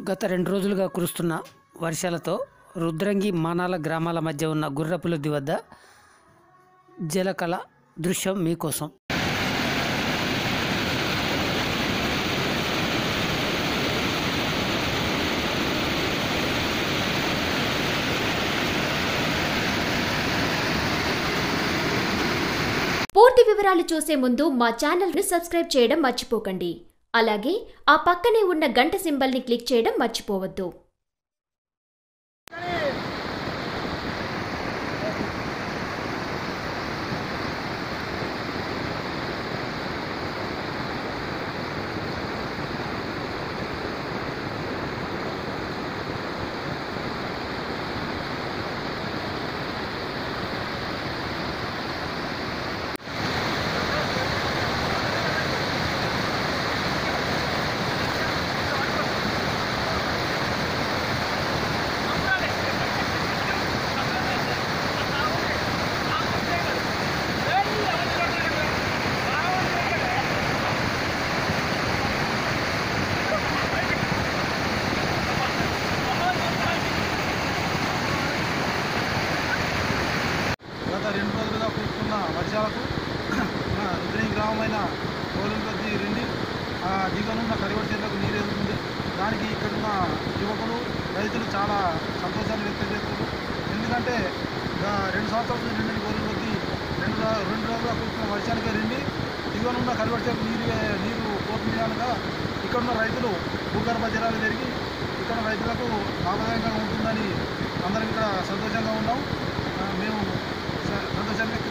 గత రెండు రోజులుగా కురుస్తున్న వర్షాలతో రుద్రంగి మానాల గ్రామాల మధ్య ఉన్న గుర్రపులద్ది వద్ద జలకళ దృశ్యం మీకోసం పూర్తి వివరాలు చూసే ముందు మా ఛానల్ని సబ్స్క్రైబ్ చేయడం మర్చిపోకండి అలాగే ఆ పక్కనే ఉన్న గంట సింబల్ని క్లిక్ చేయడం మర్చిపోవద్దు గత రెండు రోజులుగా కురుస్తున్న వర్షాలకు మన రుద్రేణి గ్రామమైన కోలుకొద్ది రెండి ఆ దిగువనున్న కరివడి చెట్లకు నీరు ఎదుగుతుంది దానికి ఇక్కడున్న యువకులు రైతులు చాలా సంతోషాన్ని వ్యక్తం చేస్తున్నారు ఎందుకంటే ఆ, రెండు సంవత్సరాల నుంచి రెండు గోరులు కొద్ది రెండు రా- రెండు రోజులుగా కురుస్తున్న వర్షానికి రెండి దిగువనున్న కరివడి చెట్లకు నీరు నీరు పోతుంది కనుక ఇక్కడున్న రైతులు భూగర్భ జలాలు పెరిగి ఇక్కడ రైతులకు లాభదాయకంగా ఉంటుందని అందరం ఇక్కడ సంతోషంగా ఉన్నాం ఆ, మేము స- సంతోషాన్ని